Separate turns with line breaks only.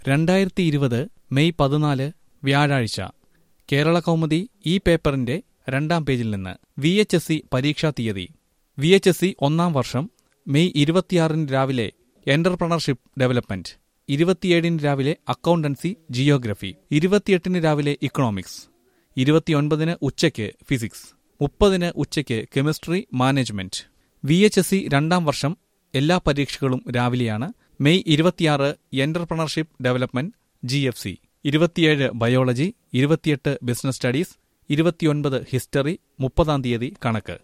രണ്ടായിരത്തി ഇരുപത് മെയ് പതിനാല് വ്യാഴാഴ്ച കേരള കൗമുദി ഈ പേപ്പറിന്റെ രണ്ടാം പേജിൽ നിന്ന് വി എച്ച് എസ് സി പരീക്ഷാ തീയതി വി എച്ച് എസ് സി ഒന്നാം വർഷം മെയ് ഇരുപത്തിയാറിന് രാവിലെ എന്റർപ്രണർഷിപ്പ് ഡെവലപ്മെന്റ് ഇരുപത്തിയേഴിന് രാവിലെ അക്കൗണ്ടൻസി ജിയോഗ്രഫി ഇരുപത്തിയെട്ടിന് രാവിലെ ഇക്കണോമിക്സ് ഇരുപത്തിയൊൻപതിന് ഉച്ചയ്ക്ക് ഫിസിക്സ് മുപ്പതിന് ഉച്ചയ്ക്ക് chemistry management V H S C രണ്ടാം വർഷം എല്ലാ പരീക്ഷകളും രാവിലെയാണ് മെയ് ഇരുപത്തിയാറ് entrepreneurship development G F C ഇരുപത്തിയേഴ് ബയോളജി ഇരുപത്തിയെട്ട് ബിസിനസ് സ്റ്റഡീസ് ഇരുപത്തിയൊൻപത് ഹിസ്റ്ററി മുപ്പതാം തീയതി കണക്ക്